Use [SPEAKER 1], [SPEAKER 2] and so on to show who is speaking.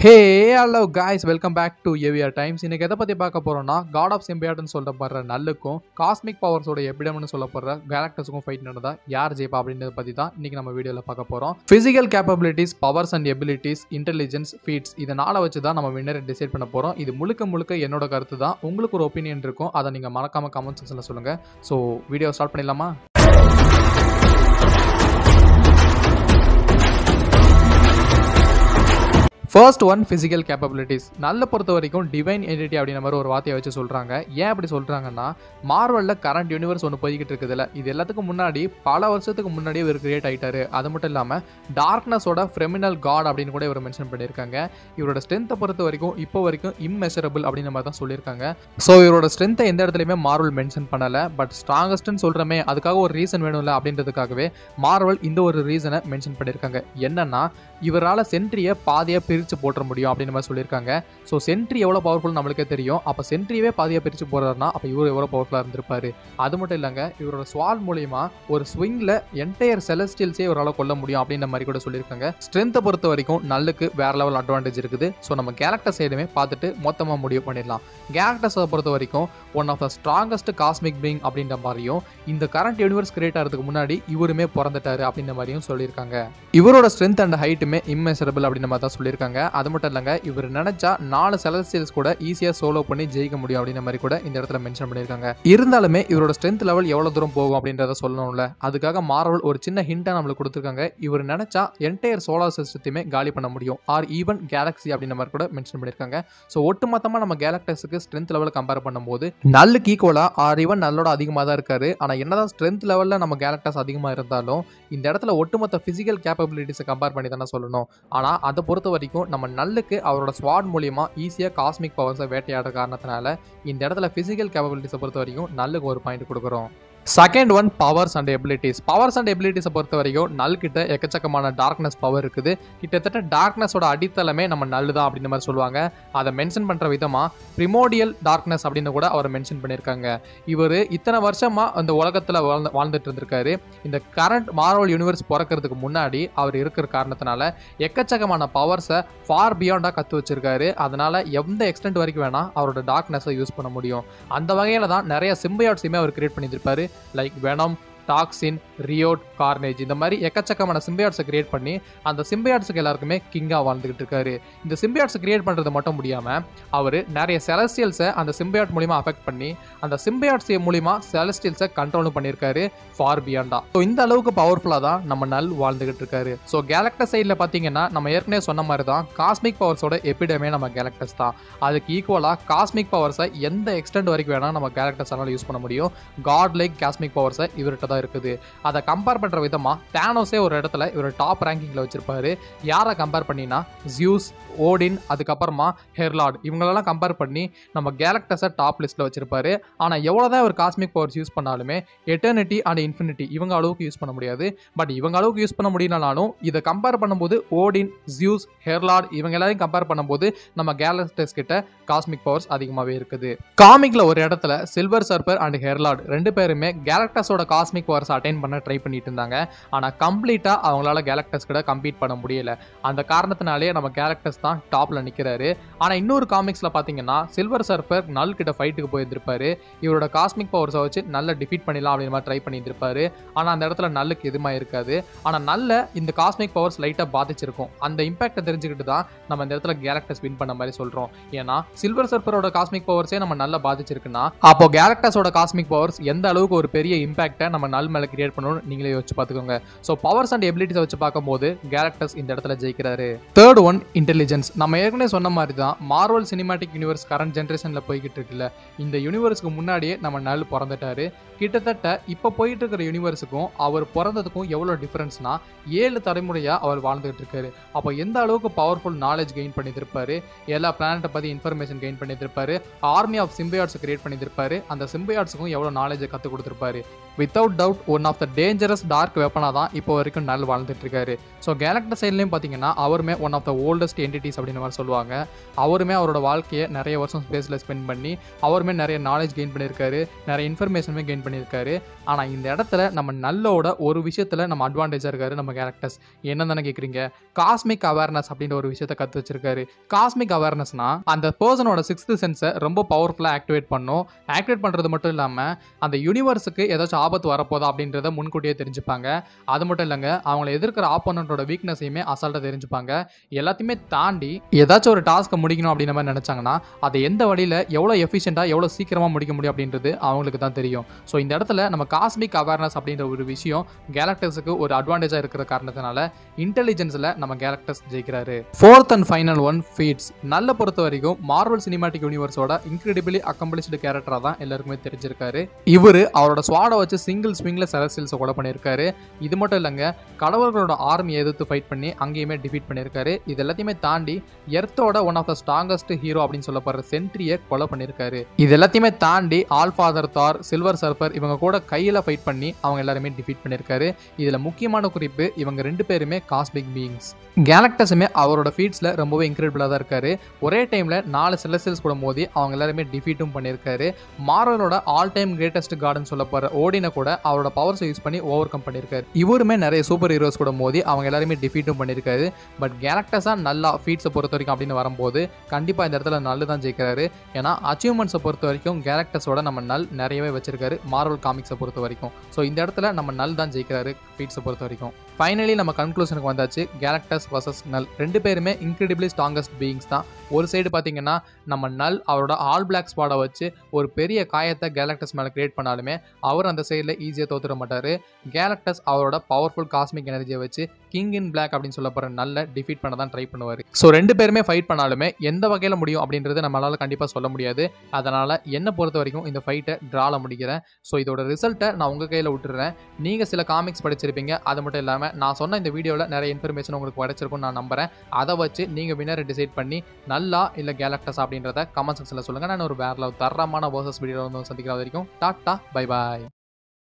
[SPEAKER 1] hey hello guys welcome back to AVR Times இன்னைக்கு எதை பற்றி பார்க்க போகிறோம்னா காட் ஆஃப் சிம்பியாட்னு சொல்லப்படுற நல்லுக்கும் காஸ்மிக் பவர்ஸோட எபிடம்னு சொல்லப்படுற கேலக்டர்ஸுக்கும் ஃபைட் நடந்தா யார் ஜெயிப்பா அப்படின்றத பற்றி தான் இன்னைக்கு நம்ம வீடியோவில் பார்க்க போகிறோம் physical capabilities powers and abilities intelligence feats இதனால் வச்சு தான் நம்ம வின்னரை டிசைட் பண்ண போகிறோம் இது முழுக்க முழுக்க என்னோட கருத்து தான் உங்களுக்கு ஒரு ஒப்பீனியன் இருக்கும் அதை நீங்கள் மறக்காமல் கமெண்ட் செக்ஷனில் சொல்லுங்கள் ஸோ வீடியோ ஸ்டார்ட் பண்ணிடலாமா ஃபர்ஸ்ட் ஒன் ஃபிசிக்கல் கேப்பபிலிட்டிஸ் நல்ல பொறுத்த வரைக்கும் டிவைன் என்டிட்டி அப்படின்ற மாதிரி ஒரு வார்த்தையை வச்சு சொல்கிறாங்க ஏன் அப்படி சொல்கிறாங்கன்னா மார்வலில் கரண்ட் யூனிவர்ஸ் ஒன்று போய்கிட்டு இருக்குதுல்ல இது எல்லாத்துக்கும் முன்னாடி பல வருஷத்துக்கு முன்னாடியே இவர் கிரியேட் ஆகிட்டாரு அது மட்டும் இல்லாமல் டார்க்னஸோட ஃப்ரெமினல் காட் அப்படின்னு கூட இவர் மென்ஷன் பண்ணியிருக்காங்க இவரோட ஸ்ட்ரென்த்தை பொறுத்த வரைக்கும் இப்போ வரைக்கும் இம்மெஷரபிள் அப்படின்ற மாதிரி தான் சொல்லியிருக்காங்க ஸோ இவரோட ஸ்ட்ரென்த்தை எந்த இடத்துலையுமே மார்வல் மென்ஷன் பண்ணலை பட் ஸ்ட்ராங்கஸ்ட்னு சொல்கிறமே அதுக்காக ஒரு ரீசன் வேணும்ல அப்படின்றதுக்காகவே மார்வல் இந்த ஒரு ரீசனை மென்ஷன் பண்ணியிருக்காங்க என்னன்னா இவரால் சென்ட்ரியை பாதியாக பிரித்து போட்டுற முடியும் அப்படின்னு மாதிரி சொல்லியிருக்காங்க ஸோ சென்ட்ரி எவ்வளோ பவர்ஃபுல் நம்மளுக்கே தெரியும் அப்போ சென்ட்ரியவே பாதியாக பிரித்து போடுறாருன்னா அப்போ இவர் எவ்வளோ பவர்ஃபுல்லாக இருந்திருப்பாரு அது மட்டும் இல்லைங்க இவரோட ஸ்வால் மூலியமா ஒரு ஸ்விங்கில் என்டையர் செலஸ்டியல்ஸே இவரால் கொல்ல முடியும் அப்படின்ற மாதிரி கூட சொல்லியிருக்காங்க ஸ்ட்ரென்த்தை பொறுத்த வரைக்கும் நல்லுக்கு வேற லெவல் அட்வான்டேஜ் இருக்குது ஸோ நம்ம கேரக்டர் சைடுமே பார்த்துட்டு மொத்தமாக முடிவு பண்ணிடலாம் கேரக்டர்ஸை பொறுத்த வரைக்கும் one of the strongest cosmic being அப்படின்ற மாதிரியும் இந்த கரண்ட் யூனிவர்ஸ் கிரியேட் ஆகிறதுக்கு முன்னாடி இவருமே பிறந்துட்டாரு அப்படின்ற மாதிரியும் சொல்லியிருக்காங்க இவரோட ஸ்ட்ரென்த் அண்ட் ஹைட்டுமே இம்மெசரபிள் அப்படின்ற மாதிரி தான் சொல்லியிருக்காங்க அது மட்டும் இல்லைங்க இவர் நினைச்சா நாலு செலஸ்டியல்ஸ் கூட ஈஸியாக சோலோ பண்ணி ஜெயிக்க முடியும் அப்படின்ற மாதிரி கூட இந்த இடத்துல மென்ஷன் பண்ணியிருக்காங்க இருந்தாலுமே இவரோட ஸ்ட்ரென்த் லெவல் எவ்வளோ தூரம் போகும் அப்படின்றத சொல்லணும்ல அதுக்காக மார்வல் ஒரு சின்ன ஹிண்ட்டாக நம்மளுக்கு கொடுத்துருக்காங்க இவர் நினைச்சா என்டையர் சோலார் சிஸ்டத்தையுமே காலி பண்ண முடியும் ஆர் ஈவன் கேலக்ஸி அப்படின்ற மாதிரி கூட மென்ஷன் பண்ணியிருக்காங்க ஸோ ஒட்டுமொத்தமாக நம்ம கேலக்டர்ஸுக்கு ஸ்ட்ரென்த் லெவல் கம்பேர் பண்ணும்போது நல்லுக்கு ஈக்குவலாக ஆர் ஈவன் நல்லோட அதிகமாக தான் இருக்காரு ஆனால் என்னதான் ஸ்ட்ரென்த் லெவலில் நம்ம கேலக்டர்ஸ் அதிகமாக இருந்தாலும் இந்த இடத்துல ஒட்டுமொத்த ஃபிசிக்கல் கேப்பபிலிட்டிஸை கம்பேர் பண்ணி தானே சொல்லணும் ஆனால் அதை பொறுத்த வரைக்கும் நம்ம நல்லுக்கு அவரோட ஸ்வாட் மூலியமா ஈஸியாக காஸ்மிக் பவர்ஸை வேட்டையாடுற காரணத்தினால இந்த இடத்துல ஃபிசிக்கல் கேப்பபிலிட்டிஸை பொறுத்த வரைக்கும் நல்லுக்கு ஒரு பாயிண்ட் கொடுக்குறோம் second one powers and abilities powers and எபிலிட்டிஸை பொறுத்த வரைக்கும் நல் கிட்ட எக்கச்சக்கமான டார்க்னஸ் பவர் இருக்குது கிட்டத்தட்ட டார்க்னஸோட அடித்தளமே நம்ம நல்லு தான் அப்படின்ற மாதிரி சொல்லுவாங்க அதை மென்ஷன் பண்ணுற விதமாக ப்ரிமோடியல் டார்க்னஸ் அப்படின்னு கூட அவர் மென்ஷன் பண்ணியிருக்காங்க இவர் இத்தனை வருஷமாக அந்த உலகத்தில் வாழ்ந்து வாழ்ந்துட்டு இருந்திருக்காரு இந்த கரண்ட் மார்வல் யூனிவர்ஸ் பிறக்கிறதுக்கு முன்னாடி அவர் இருக்கிற காரணத்தினால எக்கச்சக்கமான பவர்ஸை ஃபார் பியாண்டாக கற்று வச்சிருக்காரு அதனால எந்த எக்ஸ்டென்ட் வரைக்கும் வேணால் அவரோட டார்க்னஸை யூஸ் பண்ண முடியும் அந்த வகையில் தான் நிறைய சிம்பியாட்ஸையுமே அவர் கிரியேட் பண்ணியிருப்பாரு like Venom Toxin Riot Carnage இந்த மாதிரி எக்கச்சக்கமான சிம்பியாட்ஸை கிரியேட் பண்ணி அந்த சிம்பியாட்ஸுக்கு எல்லாருக்குமே கிங்காக வாழ்ந்துகிட்டு இருக்காரு இந்த சிம்பியாட்ஸை கிரியேட் பண்ணுறது மட்டும் முடியாமல் அவர் நிறைய செலஸ்டியல்ஸை அந்த சிம்பியாட் மூலிமா அஃபெக்ட் பண்ணி அந்த சிம்பியாட்ஸ் மூலிமா செலஸ்டியல்ஸை கண்ட்ரோலும் பண்ணியிருக்காரு ஃபார் பியாண்டா ஸோ இந்த அளவுக்கு பவர்ஃபுல்லாக தான் நம்ம நல் வாழ்ந்துகிட்டு இருக்காரு ஸோ கேலக்டர் சைடில் பார்த்தீங்கன்னா நம்ம ஏற்கனவே சொன்ன மாதிரி தான் காஸ்மிக் பவர்ஸோட எப்பிடமே நம்ம கேலக்டர்ஸ் தான் அதுக்கு ஈக்குவலாக காஸ்மிக் பவர்ஸை எந்த எக்ஸ்டென்ட் வரைக்கும் வேணால் நம்ம கேலக்டர்ஸால யூஸ் பண்ண முடியும் காட் லைக் காஸ்மிக் பவர்ஸை இவர்கிட்ட தான் இருக்குது அதை கம்பேர் பண்ணுற விதமாக தேனோஸே ஒரு இடத்துல இவர் டாப் ரேங்கிங்கில் வச்சிருப்பாரு யாரை கம்பேர் பண்ணினா ஜியூஸ் ஓடின் அதுக்கப்புறமா ஹெர்லாட் இவங்களெல்லாம் கம்பேர் பண்ணி நம்ம கேலக்டஸை டாப் லிஸ்ட்டில் வச்சிருப்பாரு ஆனால் எவ்வளோ தான் இவர் காஸ்மிக் பவர்ஸ் யூஸ் பண்ணாலுமே எட்டர்னிட்டி அண்ட் இன்ஃபினிட்டி இவங்க அளவுக்கு யூஸ் பண்ண முடியாது பட் இவங்க அளவுக்கு யூஸ் பண்ண முடியலனாலும் இதை கம்பேர் பண்ணும்போது ஓடின் ஜியூஸ் ஹெர்லாட் இவங்க எல்லாரையும் கம்பேர் பண்ணும்போது நம்ம கேலக்டஸ் கிட்ட காஸ்மிக் பவர்ஸ் அதிகமாகவே இருக்குது காமிக்கில் ஒரு இடத்துல சில்வர் சர்ஃபர் அண்ட் ஹெர்லாட் ரெண்டு பேருமே கேலக்டஸோட காஸ்மிக் பவர்ஸ் அட்டைன் பண்ண ட்ரை பண்ணிட்டு இருந்தாங்க ஆனால் கம்ப்ளீட்டாக அவங்களால கேலக்டஸ் கிட்ட கம்பீட் பண்ண முடியல அந்த காரணத்தினாலே நம்ம கேலக்டஸ் தான் டாப்பில் நிற்கிறாரு ஆனால் இன்னொரு காமிக்ஸில் பார்த்தீங்கன்னா சில்வர் சர்ஃபர் நல் கிட்ட ஃபைட்டுக்கு போயிருந்திருப்பாரு இவரோட காஸ்மிக் பவர்ஸை வச்சு நல்ல டிஃபீட் பண்ணிடலாம் அப்படின்ற மாதிரி ட்ரை பண்ணியிருந்திருப்பாரு ஆனால் அந்த இடத்துல நல்லுக்கு எதுவுமா இருக்காது ஆனால் நல்ல இந்த காஸ்மிக் பவர்ஸ் லைட்டாக பாதிச்சிருக்கும் அந்த இம்பாக்டை தெரிஞ்சுக்கிட்டு தான் நம்ம இந்த இடத்துல கேலக்டஸ் வின் பண்ண மாதிரி சொல்கிறோம் ஏன்னா சில்வர் சர்ஃபரோட காஸ்மிக் பவர்ஸே நம்ம நல்லா பாதிச்சிருக்குன்னா அப்போ கேலக்டஸோட காஸ்மிக் பவர்ஸ் எந்த அளவுக்கு ஒரு பெரிய இம்பாக்டை நம்ம நல் மேலே கிரியேட் பண்ணணும்னு நீங்களே யோசிச்சு பார்த்துக்கோங்க ஸோ பவர்ஸ் அண்ட் எபிலிட்டிஸை வச்சு பார்க்கும்போது கேலக்டஸ் இந்த இடத்துல ஜெயிக்கிறாரு தேர்ட் ஒன் இன்டெலிஜென்ஸ் நம்ம ஏற்கனவே சொன்ன மாதிரி தான் மார்வல் சினிமாட்டிக் யூனிவர்ஸ் கரண்ட் ஜென்ரேஷனில் போய்கிட்டு இருக்குல்ல இந்த யூனிவர்ஸ்க்கு முன்னாடியே நம்ம நல் பிறந்துட்டாரு கிட்டத்தட்ட இப்போ போயிட்டு இருக்கிற யூனிவர்ஸுக்கும் அவர் பிறந்ததுக்கும் எவ்வளோ டிஃப்ரென்ஸ்னா ஏழு தலைமுறையாக அவர் வாழ்ந்துகிட்டு இருக்காரு அப்போ எந்த அளவுக்கு பவர்ஃபுல் நாலேஜ் கெயின் பண்ணியிருப்பாரு எல்லா பிளானட்டை பற்றி இன்ஃபர்மேஷன் கெயின் பண்ணியிருப்பாரு ஆர்மி ஆஃப் சிம்பியாட்ஸ் கிரியேட் பண்ணியிருப்பாரு அந்த சிம்பியாட்ஸுக்கும் எவ்வளோ நாலேஜை கற்றுக் கொடுத்துருப்பாரு without doubt one of the dangerous dark வெப்பனாக தான் இப்போ வரைக்கும் நல் வாழ்ந்துட்டு இருக்காரு ஸோ கேலக்டர் சைட்லேயும் பார்த்தீங்கன்னா அவருமே one of the oldest entities அப்படின்னு மாதிரி சொல்லுவாங்க அவருமே அவரோட வாழ்க்கையை நிறைய வருஷம் ஸ்பேஸில் ஸ்பெண்ட் பண்ணி அவருமே நிறைய நாலேஜ் கெயின் பண்ணியிருக்காரு நிறைய இன்ஃபர்மேஷனுமே கெயின் பண்ணியிருக்காரு ஆனால் இந்த இடத்துல நம்ம நல்லோட ஒரு விஷயத்தில் நம்ம அட்வான்டேஜாக இருக்காரு நம்ம கேரக்டர்ஸ் என்ன தானே கேட்குறீங்க காஸ்மிக் அவேர்னஸ் அப்படின்ற ஒரு விஷயத்தை கற்று வச்சிருக்காரு காஸ்மிக் அவேர்னஸ்னா அந்த பர்சனோட சிக்ஸ்த் சென்ஸை ரொம்ப பவர்ஃபுல்லாக ஆக்டிவேட் பண்ணும் ஆக்டிவேட் பண்ணுறது மட்டும் இல்லாமல் அந்த யூனிவர்ஸுக்கு ஏதாச்சும் ஆபத்து வரப்போதா அப்படின்றத முன்கூட்டியே தெரிஞ்சுப்பாங்க அது மட்டும் இல்லைங்க அவங்கள எதிர்க்கிற ஆப்போனண்ட்டோட வீக்னஸையுமே அசால்ட்டாக தெரிஞ்சுப்பாங்க எல்லாத்தையுமே தாண்டி ஏதாச்சும் ஒரு டாஸ்க்கை முடிக்கணும் அப்படின்ற மாதிரி நினச்சாங்கன்னா அதை எந்த வழியில் எவ்வளோ எஃபிஷியண்ட்டாக எவ்வளோ சீக்கிரமாக முடிக்க முடியும் அப்படின்றது அவங்களுக்கு தான் தெரியும் ஸோ இந்த இடத்துல நம்ம காஸ்மிக் அவேர்னஸ் அப்படின்ற ஒரு விஷயம் கேலக்டர்ஸுக்கு ஒரு அட்வான்டேஜாக இருக்கிற காரணத்தினால இன்டெலிஜென்ஸில் நம்ம கேலக்டர்ஸ் ஜெயிக்கிறாரு fourth and final one feats நல்ல பொறுத்த வரைக்கும் மார்வல் சினிமாட்டிக் யூனிவர்ஸோட இன்க்ரெடிபிளி அக்கம்பிளிஷ்டு கேரக்டராக தான் எல்லாருக்குமே தெரிஞ்சிருக்காரு இவர் அவரோட ஸ்வாடை வச்சு சிங்கிள் ஸ்விங்கில் செலஸ்டில்ஸை கூட பண்ணியிருக்காரு இது மட்டும் இல்லைங்க கடவுள்களோட ஆர்மியை எதிர்த்து ஃபைட் பண்ணி அங்கேயுமே டிஃபீட் பண்ணியிருக்காரு இது எல்லாத்தையுமே தாண்டி எர்த்தோட one of the strongest hero அப்படின்னு சொல்லப்படுற சென்ட்ரியை கொலை பண்ணியிருக்காரு இது எல்லாத்தையுமே தாண்டி All Father Thor Silver Surfer இவங்க கூட கையில் ஃபைட் பண்ணி அவங்க எல்லாருமே டிஃபீட் பண்ணியிருக்காரு இதில் முக்கியமான குறிப்பு இவங்க ரெண்டு பேருமே காஸ்மிக் பீயிங்ஸ் கேலக்டஸுமே அவரோட ஃபீட்ஸில் ரொம்பவே இன்க்ரெடிபிளாக தான் இருக்காரு ஒரே டைமில் நாலு செலசல்ஸ் கூட மோதி அவங்க எல்லாருமே டிஃபீட்டும் பண்ணியிருக்காரு மார்வலோட ஆல் டைம் கிரேட்டஸ்ட் கார்டன் சொல்லப்படுற ஓடினை கூட அவரோட பவர்ஸை யூஸ் பண்ணி ஓவர் கம் பண்ணியிருக்காரு இவருமே நிறைய சூப்பர் ஹீரோஸ் கூட மோதி அவங்க எல்லாருமே டிஃபீட்டும் பண்ணியிருக்காரு பட் கேலக்டஸாக நல்லா ஃபீட்ஸை பொறுத்த வரைக்கும் அப்படின்னு வரும்போது கண்டிப்பாக இந்த இடத்துல நல்லு தான் ஜெயிக்கிறாரு ஏன்னா அச்சீவ்மெண்ட்ஸை பொறுத்த வரைக்கும் கேலக்டஸோட நம்ம நல் நிறையவே வச்சிருக்காரு மார்வல் காமிக்ஸை பொறுத்த வரைக்கும் ஸோ இந்த இடத்துல நம்ம நல் தான் ஜெயிக்கிறாரு ஃபீட்ஸை பொறுத்த வரைக்கும் ஃபைனலி நம்ம கன்க்ளூஷனுக்கு வந்தாச்சு கேலக்டஸ் வர்சஸ் நல் ரெண்டு பேருமே இன்க்ரெடிபிளி ஸ்ட்ராங்கஸ்ட் பீயிங்ஸ் தான் ஒரு சைடு பார்த்தீங்கன்னா நம்ம நல் அவரோட ஆல் பிளாக் ஸ்பாடை வச்சு ஒரு பெரிய காயத்தை கேலக்டஸ் மேலே கிரியேட் பண்ணாலுமே அவர் அந்த சைடில் ஈஸியாக தோத்துட மாட்டார் கேலக்டஸ் அவரோட பவர்ஃபுல் காஸ்மிக் எனர்ஜியை வச்சு கிங் இன் பிளாக் அப்படின்னு சொல்லப்படுற நல்ல டிஃபீட் பண்ண தான் ட்ரை பண்ணுவார் ஸோ ரெண்டு பேருமே ஃபைட் பண்ணாலுமே எந்த வகையில் முடியும் அப்படின்றது நம்மளால் கண்டிப்பாக சொல்ல முடியாது அதனால் என்னை பொறுத்த வரைக்கும் இந்த ஃபைட்டை ட்ரால முடிக்கிறேன் ஸோ இதோட ரிசல்ட்டை நான் உங்கள் கையில் விட்டுறேன் நீங்கள் சில காமிக்ஸ் படிச்சிருப்பீங்க அது மட்டும் இல்லாமல் நான் சொன்ன இந்த வீடியோவில் நிறைய இன்ஃபர்மேஷன் உங்களுக்கு கிடைச்சிருக்கும்னு நான் நம்புறேன் அதை வச்சு நீங்கள் வினரை டிசைட் பண்ணி நல்லா இல்லை கேலக்டஸ் அப்படின்றத கமெண்ட் செக்ஷனில் சொல்லுங்கள் நான் ஒரு வேற தரமான வர்சஸ் வீடியோவில் வந்து சந்திக்கிற வரைக்கும் டாட்டா பை பாய்